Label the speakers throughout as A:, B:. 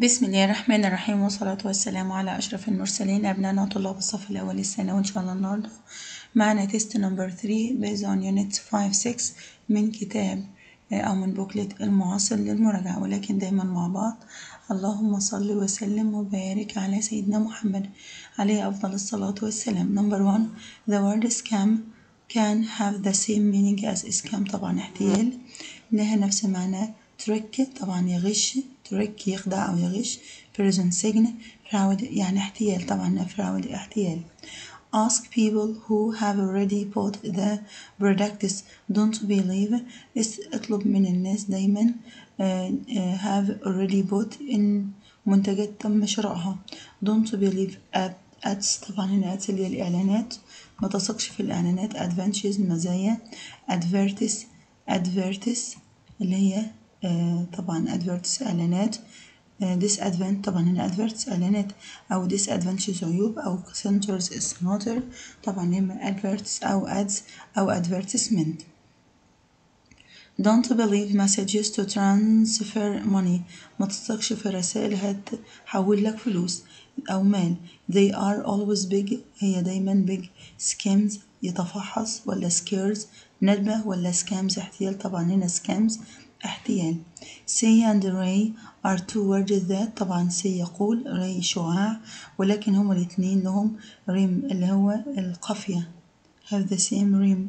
A: بسم الله الرحمن الرحيم والصلاة والسلام على أشرف المرسلين أبنائنا طلاب الصف الأول الثانوي إن شاء الله النهاردة معنا تيست نمبر 3 based on unit 5 6 من كتاب أو من بوكلت المعاصر للمراجعة ولكن دايما مع بعض اللهم صل وسلم وبارك على سيدنا محمد عليه أفضل الصلاة والسلام number 1 the word scam can have the same meaning as scam طبعا احتيال لها نفس معنى ترك طبعا يغش ترك يخدع أو يغش prison سجن fraud يعني احتيال طبعا fraud احتيال ask people who have already bought the products don't believe اطلب من الناس دايما uh, uh, have already bought in منتجات تم شرائها don't believe ads طبعا هنا ads اللي هي الإعلانات ما تثقش في الإعلانات advantages مزايا advertise advertise اللي هي آه طبعا advertise إعلانات آه disadvantage طبعا هنا advertise إعلانات أو disadvantages عيوب أو centers السناتر طبعا إما advertise أو ads أو advertisement Don't believe messages to transfer money ما تثقش في رسائل هتحول لك فلوس أو مال they are always big هي دايما big schemes يتفحص ولا scares ندبة ولا scams احتيال طبعا هنا scams احتيال say and ray are two words that طبعا say يقول ray شعاع ولكن هما الاتنين لهم ريم اللي هو القافية have the same rim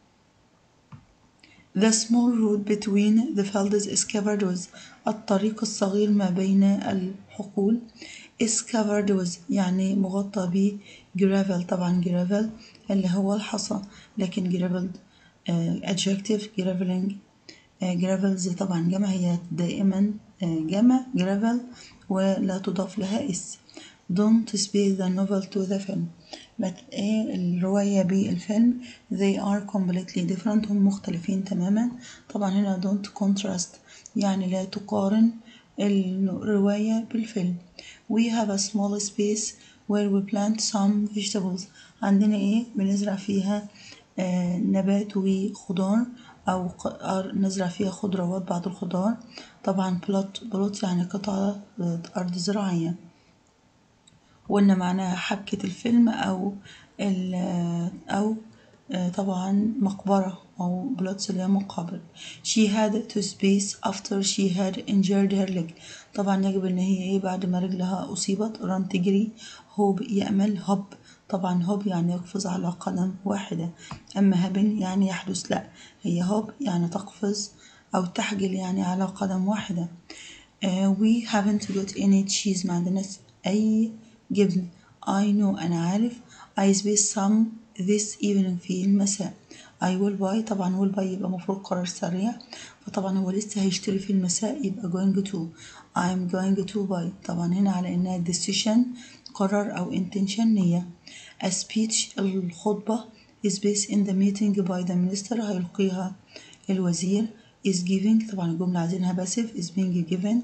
A: The small road between the fields is covered with الطريق الصغير ما بين الحقول is covered with يعني مغطى ب gravel طبعا gravel اللي هو الحصى لكن gravel uh, adjective graveling جرافلز طبعا جمع هي دائما جمع جرافل ولا تضاف لها اس don't speak the novel to the film but ايه الرواية بالفيلم they are completely different هم مختلفين تماما طبعا هنا don't contrast يعني لا تقارن الرواية بالفيلم we have a small space where we plant some vegetables عندنا ايه بنزرع فيها آه نبات وخضار أو نزرع فيها خضروات بعض الخضار طبعا بلوت بلوت يعني قطعة أرض زراعية وقلنا معناها حبكة الفيلم أو أو طبعا مقبرة أو بلوتس اللي هي مقابر she had to space after she had injured her leg طبعا يجب إن هي إيه بعد ما رجلها أصيبت ران تجري هوب يأمل هوب طبعا هوب يعني يقفز على قدم واحدة أما هبن يعني يحدث لا هي هوب يعني تقفز أو تحجل يعني على قدم واحدة uh, we haven't got any cheese ما عندناش أي جبن I know أنا عارف I space some this evening في المساء I will buy طبعا will buy يبقى مفروض قرار سريع فطبعا هو لسه هيشتري في المساء يبقى going to I'm going to buy طبعا هنا على إنها decision قرار أو intention نية a speech الخطبة is based in the meeting by the minister هيلقيها الوزير is giving طبعا الجملة عايزينها passive is being given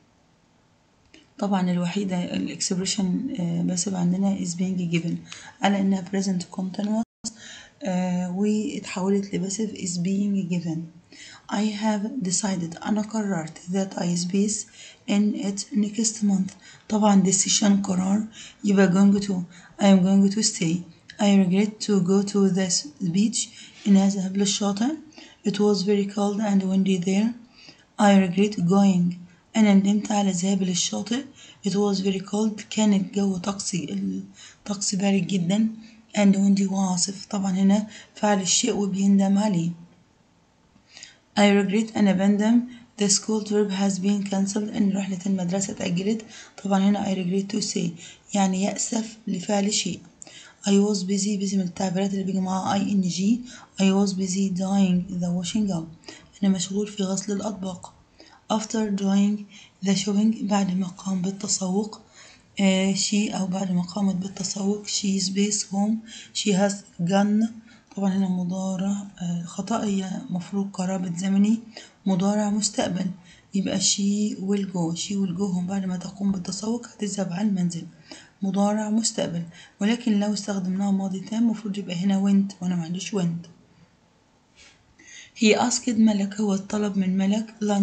A: طبعا الوحيدة الإكسبريشن passive عندنا is being given على إنها present continuous واتحولت لباسيف is being given I have decided أنا قررت that I space in it next month طبعا decision قرار يبقى going to I am going to stay I regret to go to the beach إن أذهب للشاطئ It was very cold and windy there I regret going أنا ندمت على ذهابي للشاطئ It was very cold كان الجو طقسي الطقس بارد جدا and windy وعاصف طبعا هنا فعل الشيء وبيندم عليه I regret أنا بندم The school trip has been cancelled إن رحلة المدرسة اتأجلت طبعا هنا I regret to say يعني يأسف لفعل شيء I was busy busy من التعبيرات اللي بيجي معاها ing I was busy doing the washing up أنا مشغول في غسل الأطباق after doing the shopping بعد ما قام بالتسوق uh, she أو بعد ما قامت بالتسوق she is based home she has gone طبعا هنا مضارع uh, خطأ هي مفروض قرابة زمني مضارع مستقبل يبقى she will go she will go home بعد ما تقوم بالتسوق هتذهب على المنزل مضارع مستقبل ولكن لو استخدمناه ماضي تام المفروض يبقى هنا went وانا ما عنديش went he asked ملك هو الطلب من ملك lunch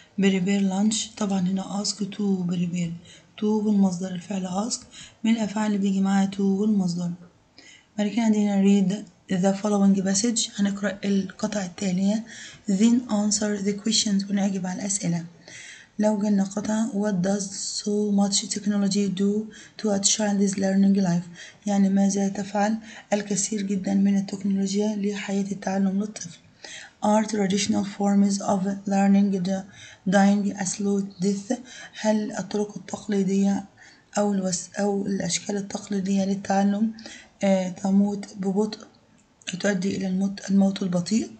A: prepare lunch طبعا هنا ask to prepare to بالمصدر الفعل ask من الأفعال اللي بيجي معاها to والمصدر بعد كده عندنا read the following passage هنقرأ القطع التالية then answer the questions ونجيب على الأسئلة لو جالنا قطع what does so much technology do to a child's learning life يعني ماذا تفعل الكثير جدا من التكنولوجيا لحياة التعلم للطفل are traditional forms of learning dying a slow death هل الطرق التقليدية أو الوس أو الأشكال التقليدية للتعلم آه تموت ببطء تؤدي إلى الموت, الموت البطيء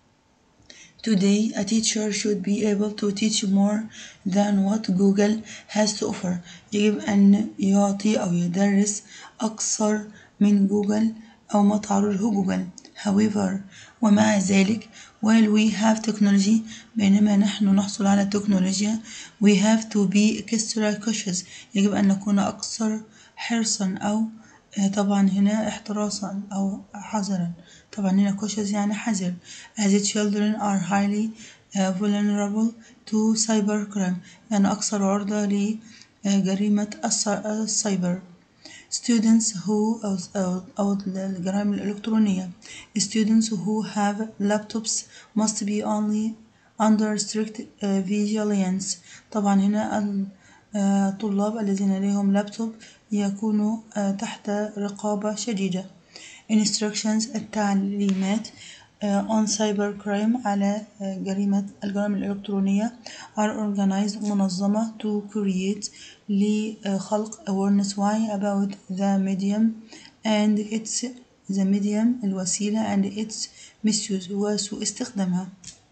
A: Today, a teacher should be able to teach more than what Google has to offer. يجب أن يعطي أو يدرس أكثر من جوجل أو ما تعرضه جوجل. However, ومع ذلك, while we have technology, بينما نحن نحصل على التكنولوجيا, we have to be extra cautious. يجب أن نكون أكثر حرصا أو طبعا هنا احتراسا أو حذرا طبعا هنا cautious يعني حذر as children are highly vulnerable to cyber crime يعني أكثر عرضة لجريمة السايبر students who أو, أو, أو الجرائم الإلكترونية students who have laptops must be only under strict vigilance طبعا هنا الطلاب الذين لديهم لابتوب يكونوا تحت رقابة شديدة instructions التعليمات on cyber crime على جريمة الجرائم الإلكترونية are organized منظمة to create لخلق awareness وعي about the medium and its the medium الوسيلة and its misuse وسوء استخدامها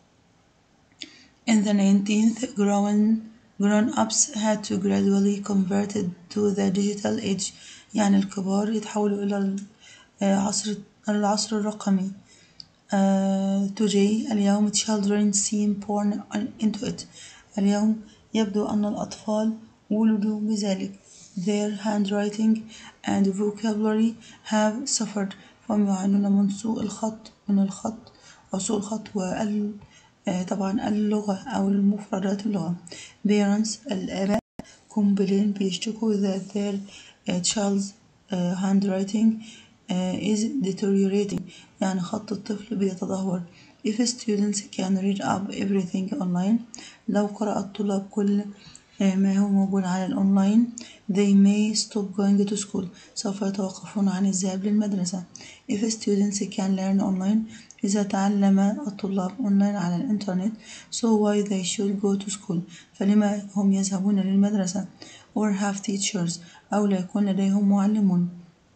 A: in the 19th grown grown-ups had to gradually convert to the digital age يعني الكبار يتحولوا إلى عصر العصر الرقمي uh, today اليوم children seem born into it اليوم يبدو أن الأطفال ولدوا بذلك their handwriting and vocabulary have suffered فهم يعانون من سوء الخط من الخط أو سوء الخط وال طبعا اللغة أو المفردات اللغة parents الآباء complain بيشتكوا that their child's handwriting is deteriorating يعني خط الطفل بيتدهور if students can read up everything online لو قرأ الطلاب كل ما هو موجود على الأونلاين they may stop going to school سوف يتوقفون عن الذهاب للمدرسة if students can learn online إذا تعلم الطلاب أونلاين على الإنترنت so why they should go to school فلما هم يذهبون للمدرسة or have teachers أو لا يكون لديهم معلمون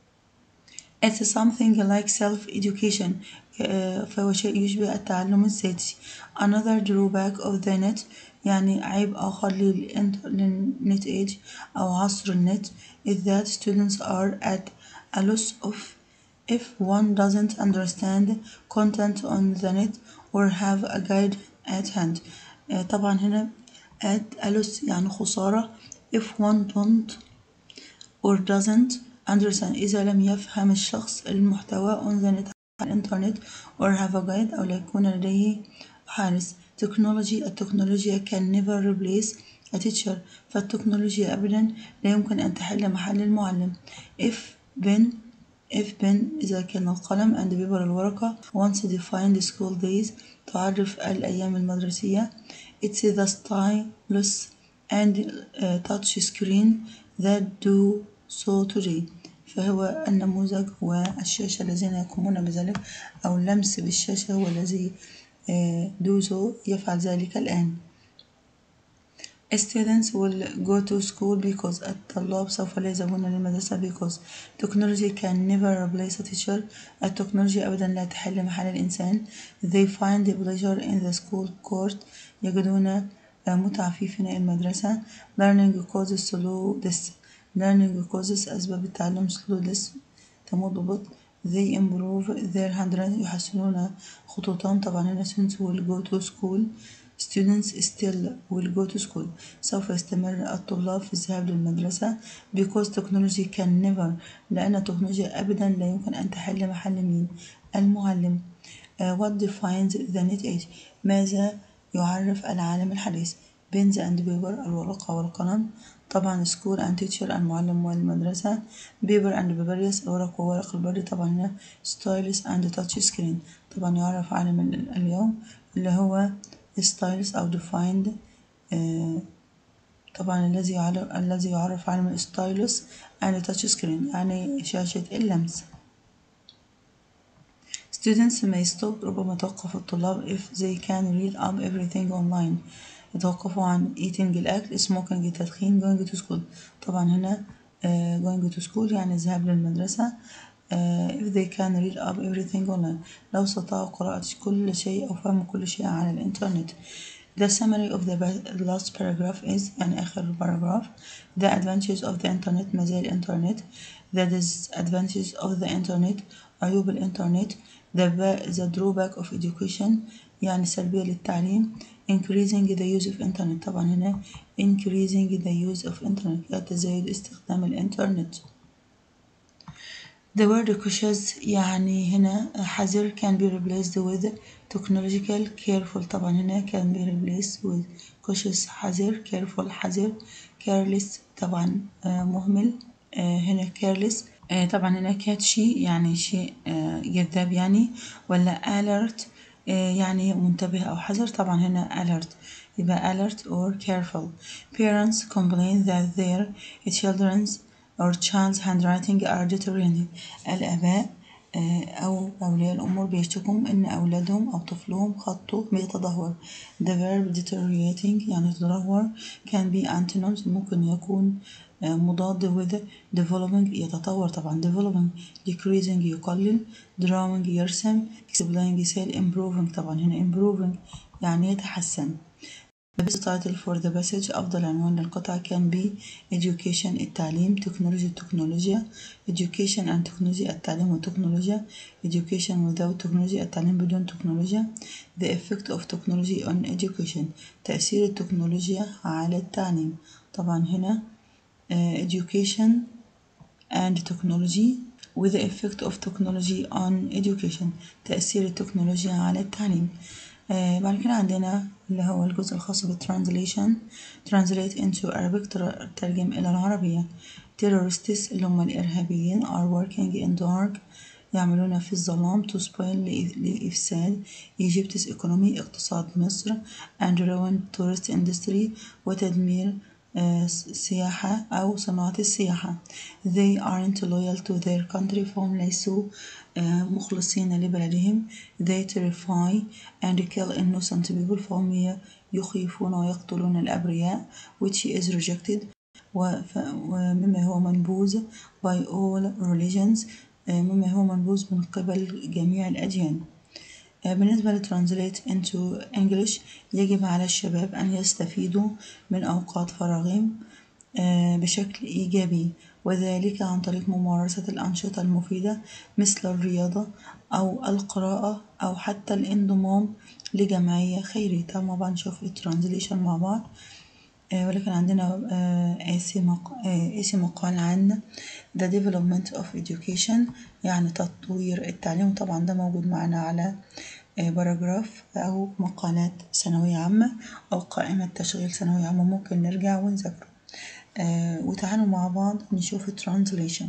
A: It's something like self-education فهو شيء يشبه التعلم الذاتي Another drawback of the net يعني عيب آخر للنت age أو عصر النت is that students are at a loss of if one doesn't understand content on the net or have a guide at hand طبعا هنا at a loss يعني خسارة if one don't or doesn't understand إذا لم يفهم الشخص المحتوى on the net على الإنترنت or have a guide أو لا يكون لديه حارس technology التكنولوجيا can never replace a teacher فالتكنولوجيا أبدا لا يمكن أن تحل محل المعلم if pen if pen إذا كان القلم and paper الورقة once defined school days تعرف الأيام المدرسية it's the stylus and uh, touch screen that do so today فهو النموذج والشاشة الذين يقومون بذلك أو اللمس بالشاشة هو الذي دوزو يفعل ذلك الآن Students will go to school because الطلاب سوف لا يذهبون للمدرسة because technology can never replace a teacher التكنولوجيا أبدا لا تحل محل الإنسان they find pleasure in the school court يجدون متعة في فناء المدرسة learning causes slow learning causes أسباب التعلم slow تموت ببطء they improve their handwriting يحسنون خطوطهم طبعا هنا students will go to school students still will go to school سوف يستمر الطلاب في الذهاب للمدرسة because technology can never لأن التكنولوجيا أبدا لا يمكن أن تحل محل مين المعلم uh, what defines the net age ماذا يعرف العالم الحديث pens and paper الورقة والقلم طبعا school and teacher المعلم والمدرسة paper and papyrus الورق وورق البري طبعا هنا stylus and touch screen طبعا يعرف عالم اليوم اللي هو stylus أو defined آه طبعا الذي يعرف الذي يعرف عالم الستايلوس and touch screen يعني شاشة اللمس Students may stop ربما توقف الطلاب if they can read up everything online يتوقفوا عن eating الأكل smoking التدخين going to school طبعا هنا uh, going to school يعني الذهاب للمدرسة uh, if they can read up everything online لو استطاعوا قراءة كل شيء أو فهم كل شيء على الإنترنت The summary of the last paragraph is يعني آخر paragraph The advantages of the internet مزايا الإنترنت The disadvantages of the internet عيوب الإنترنت The, the drawback of education يعني سلبية للتعليم Increasing the use of internet طبعا هنا Increasing the use of internet يتزايد استخدام الإنترنت The word cautious يعني هنا حذر can be replaced with technological careful طبعا هنا can be replaced with cautious حذر careful حذر careless طبعا مهمل هنا careless طبعا هنا catchy يعني شيء جذاب يعني ولا alert يعني منتبه أو حذر طبعا هنا alert يبقى alert or careful parents complain that their children's or child's handwriting are deteriorating الآباء أو أولياء الأمور بيشتكوا إن أولادهم أو طفلهم خطه بيتدهور the verb deteriorating يعني يتدهور can be antonyms ممكن يكون مضاد with developing يتطور طبعا developing decreasing يقلل drawing يرسم explaining يسهل improving طبعا هنا improving يعني يتحسن The best title for the passage أفضل عنوان للقطعة كان be education التعليم technology التكنولوجيا education and technology التعليم والتكنولوجيا education without technology التعليم بدون تكنولوجيا the effect of technology on education تأثير التكنولوجيا على التعليم طبعا هنا uh, education and technology with the effect of technology on education تأثير التكنولوجيا على التعليم آه بعد كده عندنا اللي هو الجزء الخاص بالترانزليشن translate into Arabic ترجم إلى العربية terrorists اللي هم الإرهابيين are working in dark يعملون في الظلام to spoil لإفساد Egypt's economy اقتصاد مصر and ruin tourist industry وتدمير السياحة أو صناعة السياحة they aren't loyal to their country فهم ليسوا مخلصين لبلدهم they terrify and kill innocent people فهم يخيفون ويقتلون الأبرياء which is rejected ومما هو منبوذ by all religions مما هو منبوذ من قبل جميع الأديان بالنسبة لترانزليت into English يجب على الشباب أن يستفيدوا من أوقات فراغهم بشكل إيجابي وذلك عن طريق ممارسة الأنشطة المفيدة مثل الرياضة أو القراءة أو حتى الانضمام لجمعية خيرية طبعا نشوف الترانزليشن مع بعض ولكن عندنا آسي مقال عن The Development of Education يعني تطوير التعليم طبعا ده موجود معنا على باراجراف أو مقالات ثانوية عامة أو قائمة تشغيل ثانوية عامة ممكن نرجع ونذاكره وتعالوا مع بعض نشوف الترانزليشن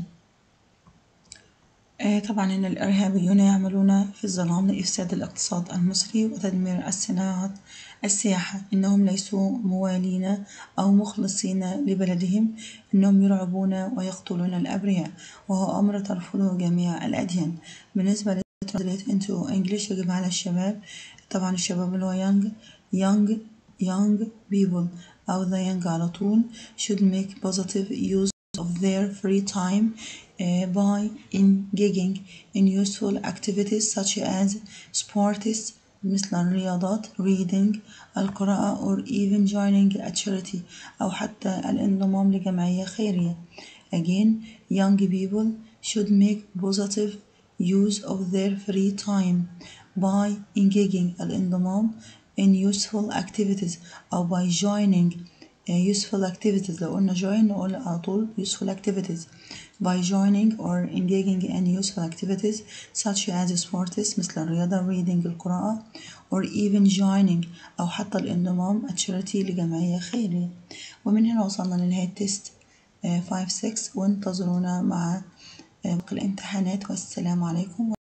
A: طبعا إن الإرهابيون يعملون في الظلام لإفساد الاقتصاد المصري وتدمير الصناعات السياحة إنهم ليسوا موالين أو مخلصين لبلدهم إنهم يرعبون ويقتلون الأبرياء وهو أمر ترفضه جميع الأديان بالنسبة لترانزليت into English يجب على الشباب طبعا الشباب اللي هو young young young people أو the young على طول should make positive use of their free time uh, by engaging in useful activities such as sports مثل الرياضات reading القراءة or even joining a charity أو حتى الانضمام لجمعية خيرية again young people should make positive use of their free time by engaging الانضمام in useful activities أو by joining useful activities لو قلنا join نقول على طول useful activities by joining or engaging in useful activities such as sports مثل الرياضة reading القراءة or even joining أو حتى الانضمام a charity لجمعية خيرية ومن هنا وصلنا لنهاية تيست 5 6 وانتظرونا مع باقي الامتحانات والسلام عليكم